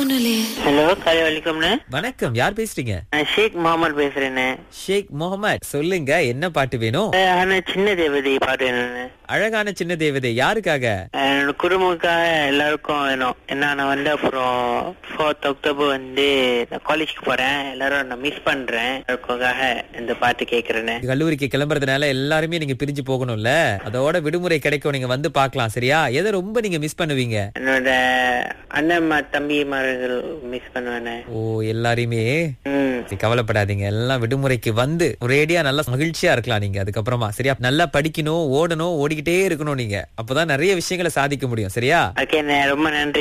ஒன்றும் இல்லையே ஹலோ காலை வணக்கம்ண்ணே வணக்கம் யார் பேசுறீங்க நான் ஷேக் முகமது பேசுறேண்ணே ஷேக் முகமது சொல்லுங்க என்ன பாட்டு வேணும் அஹ், ஆனா சின்ன தேவதை பாட்டு வேணும்ண்ணே அழகான சின்ன தேவதை யாருக்காக அஹ், என்னோட குடும்பத்துக்காக எல்லாருக்கும் வேணும் ஏன்னா நான் வந்து அப்புறம் ஃபோர்த் அக்டோபர் வந்து நான் காலேஜ்க்கு போறேன் எல்லாரும் நான் மிஸ் பண்றேன் எல்லாருக்காக இந்த பாட்டு கேக்குறேண்ணே கல்லூரிக்கு கிளம்புறதுனால எல்லாருமே நீங்க பிரிஞ்சு போகணும்ல அதோட விடுமுறை கிடைக்கும் நீங்க வந்து பார்க்கலாம் சரியா எதை ரொம்ப நீங்க மிஸ் பண்ணுவீங்க என்னோட அண்ணன் தம்பிமார்கள் மிஸ் பண்ணுவேண்ணே ஓ எல்லாரையுமே ம் சரி, கவலைப்படாதீங்க எல்லாம் விடுமுறைக்கு வந்து ஒரேடியா நல்லா மகிழ்ச்சியா இருக்கலாம் நீங்க அதுக்கப்புறமா சரியா நல்லா படிக்கணும் ஓடணும் ஓடிக்கிட்டே இருக்கணும் நீங்க அப்பதான் நிறைய விஷயங்களை சாதிக்க முடியும் சரியா ஓகேண்ணே ரொம்ப நன்றி